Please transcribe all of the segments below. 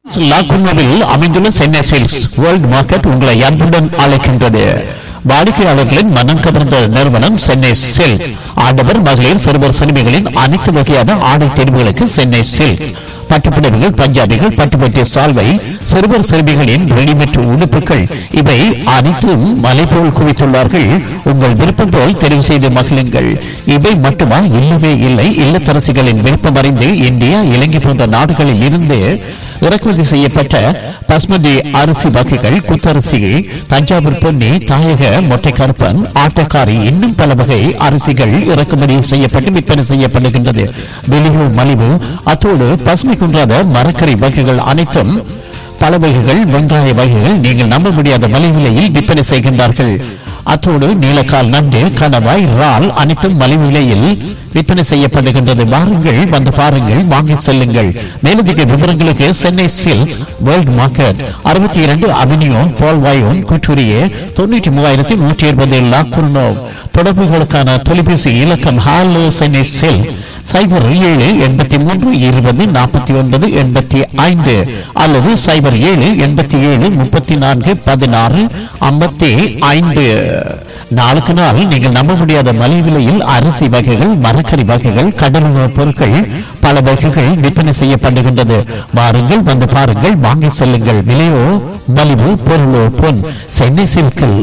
லாக்குனோவில் அமைந்துள்ள Chennai sales world market உங்களை அன்புடன் அழைக்கின்றது வாடிக்கையாளர்களின் மனம் கவர்ந்த நிறுவனம் சென்னை சில்க் ஆடவர் மகளிர் சிறுவர் சிறுமிகளின் அனைத்து வகையான ஆடை தேர்வுகளுக்கு சென்னை சில்க் பட்டுப்புடவைகள் பஞ்சாபிகள் பட்டுப்பட்டிய சால்வை சிறுவர் சிறுமிகளின் ரெடிமேட் உடுப்புகள் இவை அனைத்தும் மலை போல் குவித்துள்ளார்கள் உங்கள் விருப்பம் போல் தெரிவு செய்து மகிழுங்கள் இவை மட்டுமா இல்லவே இல்லை இல்லத்தரசிகளின் விருப்பம் அறிந்து இந்தியா இலங்கை போன்ற நாடுகளில் இருந்து இறக்குமதி செய்யப்பட்ட பஸ்மதி அரிசி வகைகள் குத்தரிசி தஞ்சாவூர் பொன்னி தாயக மொட்டைக்கருப்பன் ஆட்டக்காரி இன்னும் பல வகை அரிசிகள் இறக்குமதி செய்யப்பட்டு விற்பனை செய்யப்படுகின்றது வெளியூர் மலிவு அத்தோடு பசுமை குன்றாத மரக்கறி வகைகள் அனைத்தும் பல வகைகள் வெங்காய வகைகள் நீங்கள் நம்ப முடியாத மலிவு விலையில் விற்பனை செய்கின்றார்கள் அத்தோடு நீலக்கால் நண்டு கணவாய் இறால் அனைத்தும் மலிவு விலையில் விற்பனை செய்யப்படுகின்றது வாருங்கள் வந்து பாருங்கள் வாங்கி செல்லுங்கள் மேலதிக விவரங்களுக்கு சென்னை சில்க் வேர்ல்ட் மார்க்கெட் அறுபத்தி இரண்டு அவென்யூ பால்வாயோன் குற்றூரியே தொண்ணூற்றி மூவாயிரத்தி நூற்றி இருபது லாக்குர்னோ தொடர்புகளுக்கான தொலைபேசி இலக்கம் ஹாலோ சென்னை சில்க் சைபர் ஏழு எண்பத்தி மூன்று இருபது நாற்பத்தி ஒன்பது எண்பத்தி ஐந்து அல்லது சைபர் ஏழு எண்பத்தி ஏழு முப்பத்தி நான்கு பதினாறு ஐம்பத்தி ஐந்து நாளுக்கு நாள் நீங்கள் நம்ப முடியாத மலை விலையில் அரிசி வகைகள் மரக்கறி வகைகள் கடலுணவுப் பொருட்கள் பல வகைகள் விற்பனை செய்யப்படுகின்றது வாருங்கள் வந்து பாருங்கள் வாங்கி செல்லுங்கள் விலையோ மலிவு பொருளோ பொன் சென்னை சில்கில்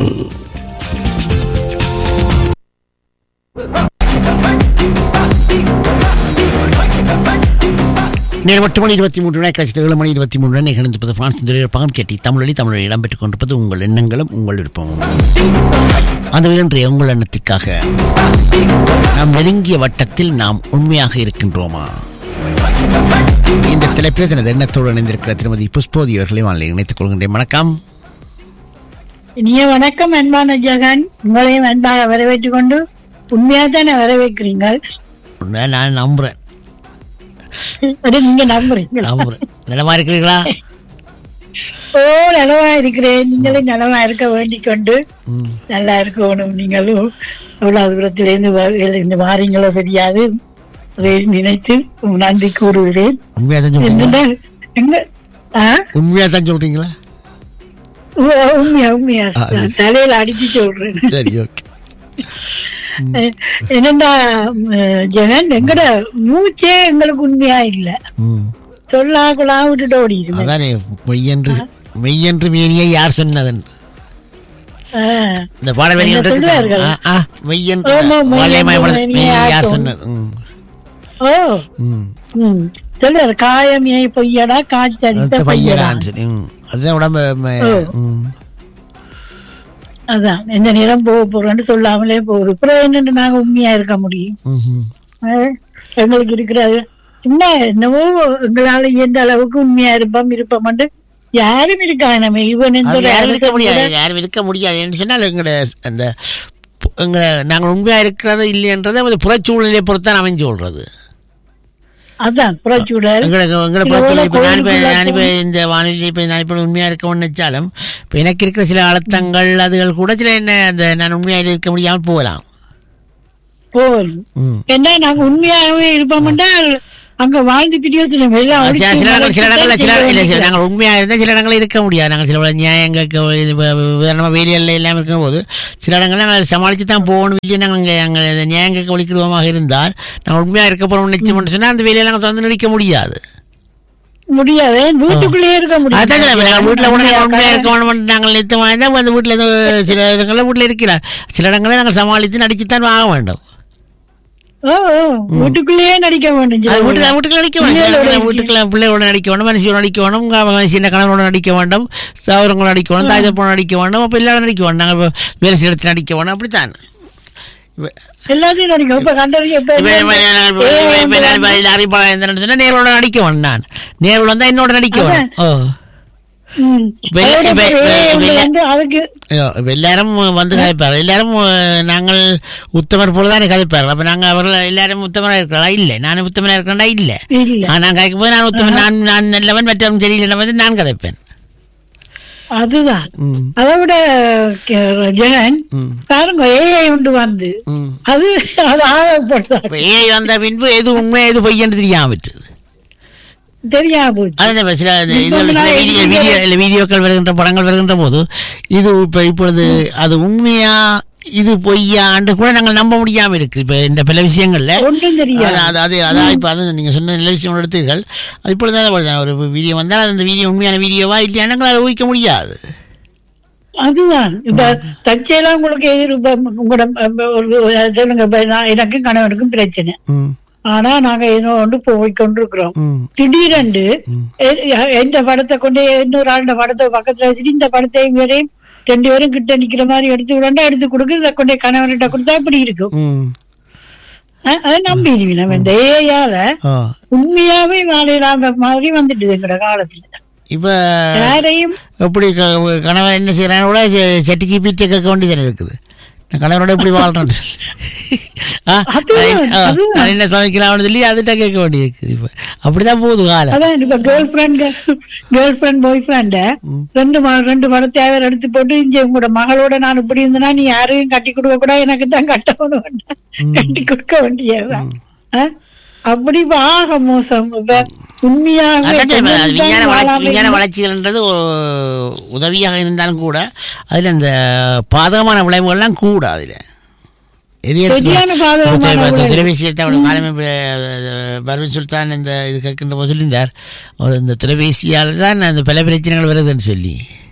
நேரம் எட்டு மணி இருபத்தி மூன்று மணி கட்சி ஏழு மணி இருபத்தி மூன்று மணி நிகழ்ந்திருப்பது பிரான்ஸ் பகம் கேட்டி தமிழொலி தமிழை இடம்பெற்றுக் கொண்டிருப்பது உங்கள் எண்ணங்களும் உங்கள் விருப்பமும் அந்த இன்றைய உங்கள் எண்ணத்திற்காக நாம் நெருங்கிய வட்டத்தில் நாம் உண்மையாக இருக்கின்றோமா இந்த தலைப்பில் தனது எண்ணத்தோடு இணைந்திருக்கிற திருமதி புஷ்போதி அவர்களை வானிலை இணைத்துக் கொள்கின்றேன் வணக்கம் இனிய வணக்கம் அன்பான ஜெகன் உங்களையும் அன்பாக வரவேற்றுக் கொண்டு உண்மையா தானே வரவேற்கிறீங்க உண்மையா நான் நம்புறேன் அது நீங்க நம்புறீங்களா நம்புறேன் நலமா இருக்கிறீர்களா ஓ நலமா இருக்கிறேன் நீங்களும் நலமா இருக்க வேண்டிக் கொண்டு நல்லா இருக்கணும் நீங்களும் எவ்வளவு தூரத்திலிருந்து வ- இருந்து வாரீங்களோ தெரியாது அதை நினைத்து நன்றி கூறுகிறேன் உண்மையா தான் சொல்றீங்களா என்னடா, எங்க ஆ? உண்மையா தான் சொல்றீங்களா ஓ, உண்மையா உண்மையா தலையில அடிச்சு சொல்றேன் சரி ஓகே என்னடா ம், ஜெகன் எங்கட மூச்சே எங்களுக்கு உண்மையா இல்ல ம் சொல்லா குழா விட்டுட்டு ஓடிடுது அதானே மெய்யென்று மெய்யென்று மேனியை யார் சொன்னதன் ஆ. இந்த பாடல் வரி என்ன ஒன்று இருக்குது. சொல்லுவார்கள்? ஆ, ஆ, மெய்யென்று ஆமா, மெய்யென்று வளையமாய் மேனியை யார் யார் சொன்னது ம், ஓ ம். ம் சொல்லுவாரு காயமே பொய்யடா காய்ச்சடித்த அடுத்த பொய்யடா பையடான்னு சொல்லி, ம். அதுதான் உடம்பு ம- ம். அதான் எந்த நேரம் போக போறோம்னு சொல்லாமலே போகுது அப்புறம் என்னன்னு நாங்க உண்மையா இருக்க முடியும் ம்ஹும். ஆ, எங்களுக்கு இருக்கிற என்ன என்னவோ எங்களால இயன்ற அளவுக்கு உண்மையா இருப்போம் இருப்போம் யாரும் இருக்கா நம்ம இவன் அது எந்த யாரும் இருக்க அரசன் முடியாது கூட- யாரும் இருக்க முடியாது என்று சொன்னால் எங்களோட அந்த எங்களை நாங்கள் உண்மையா இருக்கிறது இல்லைன்றதை அந்த புறச்சூழ்நிலையை பொறுத்தான் அவன் சொல்றது அதான் புறச்சூழல் எங்களுக்கு எங்களை இது பொறுத்தவரை போல இப்போ நான் இப்போ கோயிலுக்குள்ள நான் இப்போ இந்த வானிலை இப்போ நான் இப்போ உண்மையாக இருக்க நினைச்சாலும் இப்போ எனக்கு இருக்கிற சில அழுத்தங்கள் அதுகள் கூட சில என்ன அந்த நான் உண்மையாக இருக்க முடியாமல் போகலாம் போல் ம் என்ன நாங்க உண்மையாகவே இருப்போம் என்றால் அங்க வாழ்ந்து பிரியா சொல்லுங்க எல்லாம் சில ஒழிச்சு சில இடங்கள் சில இடங்கள்ல சில செய்ய இல்லை சில வேண்டியது. நாங்கள் உண்மையாக இருந்தால் சில இடங்களில் இருக்க முடியாது நாங்கள் சில நியாயங்களுக்கு இது வேறமா வேலையில் எல்லாம் இருக்கும்போது சில இடங்களில் நாங்கள் சமாளித்து தான் போகணும் இல்லை நாங்கள் அங்கே நாங்கள் நியாயங்களுக்கு ஒழிக்கிடுவோமாக இருந்தால் நாங்கள் உண்மையாக இருக்க போகிறோம் நிச்சயம் சொன்னால் அந்த வேலையை நாங்கள் தொடர்ந்து நிற்க முடியாது முடியாது வீட்டுக்குள்ளேயே இருக்க அதான் சொல்றேன். இப்ப நாங்கள் வீட்டில் கூட முடியும் நாங்கள் உண்மையாக இருக்க வேணும் நாங்கள் நிறுத்தமாக இருந்தால் அந்த வீட்டில் ஏதோ சில இடங்களில் வீட்டில் இருக்கிறார் சில இடங்களில் நாங்கள் சமாளித்து நடிச்சுத்தான் ஆக வேண்டும் ஓ, ஓ, வீட்டுக்குள்ளேயே நடிக்க வேண்டும் அது சில வீட்டுக்கு பேர். வீட்டுக்கு நடிக்க வேணும் பிள்ளைகளோட சில வீட்டுக்குள்ள பிள்ளைகளோட நடிக்க வேணும் மனுஷியோட நடிக்க வேணும் க- சின்ன கணவனோட நடிக்க வேண்டும் சௌரங்களோட நடிக்க வேணும் தாய் தப்போட நடிக்க வேணும் அப்போ எல்லாரும் நடிக்க வேணும் நாங்கள் இப்போ வேலை செய்ய இடத்துல நடிக்க வேணும் அப்படித்தான் இப்ப- எல்லாத்தையும் நடிக்கும் இப்ப கண்டறிய இப்ப- இப்ப- இப்ப நான் இப்ப- இப்ப- இப்ப நான் இப்ப இதுல அறிவிப்பாளர் இருந்தேன்னு சொன்னா நேரோட நடிக்க வேணும் நான் நேரில் வந்தால் என்னோட நடிக்க வேணும் ஓ இப்ப இல்ல- இப்ப- இப்ப- இப்ப இல்ல- வந்து அதுக்கு ஐயோ, இப்ப எல்லாரும் வந்து கதைப்பார் எல்லாரும் அஹ், நாங்கள் உத்தமர் போல தானே கதைப்பார் அப்ப நாங்க அவர்கள் எல்லாரும் உத்தமராக இருக்கிறா இல்லை நான் உத்தமராக இருக்கிறேன்டா இல்லை இல்ல ஆ, நான் கதைக்கும் போது நான் உத்தமன் நான் நான் நல்லவன் மற்றவன் தெரியல வந்து நான் கதைப்பேன் அதுதான் ம், அதை விட கே- ஜெகன் ம், பாருங்க ஏஐ உண்டு வந்து ம். அது அது ஆகப்படுத்தாது இப்ப ஏஐ வந்த பின்பு எது உண்மை எது பொய்யன்னு தெரியாம விட்டுது தெரியாம போச்சு அதான் இப்ப சில இது- இப்ப இதுல நான் சில வீடியோ எங்க- வீடியோ இல்ல வீடியோக்கள் வருகின்ற படங்கள் வருகின்ற போது இது இப்ப இப்பொழுது அது உண்மையா இது பொய்யாண்டு கூட நாங்கள் நம்ப முடியாம இருக்கு இப்ப இந்த பல விஷயங்கள்ல ஒன்றும் தெரியாது அது- அது அது அதான் இப்ப அது நீங்க சொன்ன நல்ல விஷயம் எடுத்தீர்கள் அது இப்பொழுது தான் வருது. ஒரு வீடியோ வந்தால் அந்த வீடியோ உண்மையான வீடியோவா இல்லையா எங்களால் ஊகிக்க முடியாது அதுதான் இப்ப தற்செயலா உங்களுக்கு எதிர் இப்ப உங்களோட அஹ், ஒரு ஒரு சொல்லுங்க இப்ப நான் எனக்கும் கணவனுக்கும் பிரச்சனை ம் ஆனா நாங்க ஏதோ ஒன்று போய் கொண்டிருக்கிறோம் ம் திடீரென்று எ- எந்த படத்தை கொண்டு இன்னொரு ஆண்ட படத்தை பக்கத்துல வச்சுட்டு இந்த படத்தையும் வேறையும் ரெண்டு பேரும் கிட்ட நிக்கிற மாதிரி எடுத்து விடண்டா எடுத்து கொடுக்கு இதை கொண்டு கணவன்கிட்ட கொடுத்தா இப்படி இருக்கும் ம் அஹ், அதை நம்பிடுவீங்க நம்ம இந்த ஏயால ஆ உண்மையாவே வேலையில அந்த மாதிரி வந்துட்டு எங்கட காலத்துல இப்ப யாரையும் எப்படி க- கணவன் என்ன செய்யறான்னு கூட செட்டி ஜிபிட்டு கேட்க வேண்டியது இருக்குது நான் கணவனோட எப்படி வாழ்றேன் ஆ, அதுதான், நான் ஆ, அதுதான். நான் என்ன சமைக்கலாம்னு சொல்லி அதுட்ட கேட்க வேண்டியது இப்ப அப்படிதான் போகுது காலம் அதான் இப்ப girl friend girl friend boy friend ரெண்டு ம- ரெண்டு படத்தை அவர் எடுத்து போட்டு இங்க உங்களோட மகளோட நான் இப்படி இருந்தனா நீ யாரையும் கட்டி கொடுக்க கூட எனக்கு தான் கட்டணும் வேண்டாம் கட்டி கொடுக்க வேண்டியதுதான் ஆ? அப்படி இப்ப ஆக மோசம் இப்ப உண்மையாக அதான் சொல்றேன், அது கொஞ்சம் விஞ்ஞான வளர்ச்சி வாழாம விஞ்ஞான இருந்தா- வளர்ச்சிகள்ன்றது ஒரு உதவியாக இருந்தாலும் கூட அதுல இந்த பாதகமான விளைவுகள்லாம் கூட அதுல எது சரியான பாதகமான விளைவு. தொலைபேசியத்தை அவட காலமே பர்வீன் சுல்தான் இந்த இது கேட்கின்ற போது சொல்லியிருந்தார் ஒரு இந்த தொலைபேசியால் தான் அந்த பல பிரச்சனைகள் வருதுன்னு சொல்லி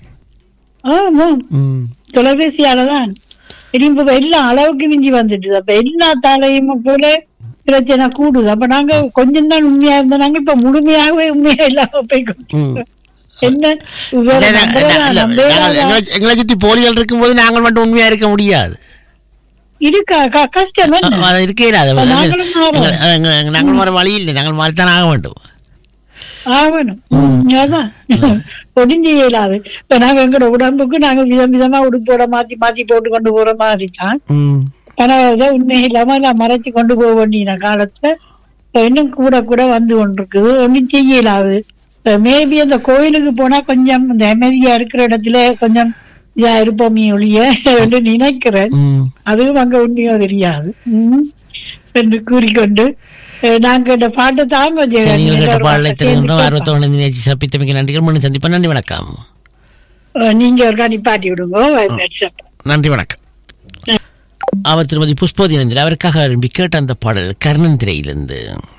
ஆமா ம் தொலைபேசியாலதான் இப்ப எல்லா அளவுக்கு மிஞ்சி வந்துட்டு அப்ப எல்லா தலையும் போல பிரச்சனை கூடுது அப்ப நாங்க கொஞ்சம் தான் உண்மையா இருந்த நாங்க இப்ப முழுமையாகவே உண்மையா இல்லாம போய் ம். என்ன வேற இல்ல, இல்ல, நம்புறதா, இல்ல, நம்புறதா? நாங்கள் எங்களை- எங்களை சுற்றி போலிகள் இருக்கும்போது நாங்கள் மட்டும் உண்மையா இருக்க முடியாது இருக்கா க- கஷ்டம் என்ன அது இருக்கே இல்லை. அது அப்ப நாங்களும் மாறுவோம். எங்க- எங்க- எங்க- நாங்கள் வர வழி இல்லை நாங்கள் மாறித்தான் ஆக வேண்டும் ஆகணும் அதான் ஒடிஞ்சு இயலாது இப்ப நாங்க எங்களோட உடம்புக்கு நாங்க விதம் விதமா உடுப்போட மாத்தி மாத்தி போட்டு கொண்டு போற மாதிரி தான் ம் கனவை உண்மை இல்லாம நான் மறைச்சு கொண்டு போக வேண்டிய காலத்துல இப்ப இன்னும் கூட கூட வந்து கொண்டிருக்குது ஒன்றும் செய்யலாது மேபி அந்த கோயிலுக்கு போனா கொஞ்சம் இந்த அமைதியா இருக்கிற இடத்துல கொஞ்சம் இதா இருப்போமே ஒழிய என்று நினைக்கிறேன் ம் அதுவும் அங்க உண்மையோ தெரியாது ம். என்று கூறிக்கொண்டு அஹ், நான் கேட்ட பாட்டு தாங்க சரி, நீங்கள் கேட்ட எல்லாரும் பாடலை சேர்ந்து தெரிகின்றோம் கேட்போம். ஆர்வத்தோடு நினைச்சு சப்பித்தமைக்கு நன்றிகள் மீண்டும் சந்திப்போம் நன்றி வணக்கம் அஹ், நீங்க ஒரு நிப்பாட்டி விடுங்க வாட்ஸ்அப் நன்றி வணக்கம் அவர் திருமதி புஷ்போதி நந்தில் அவருக்காக விரும்பி கேட்ட அந்த பாடல் கர்ணன் திரையிலிருந்து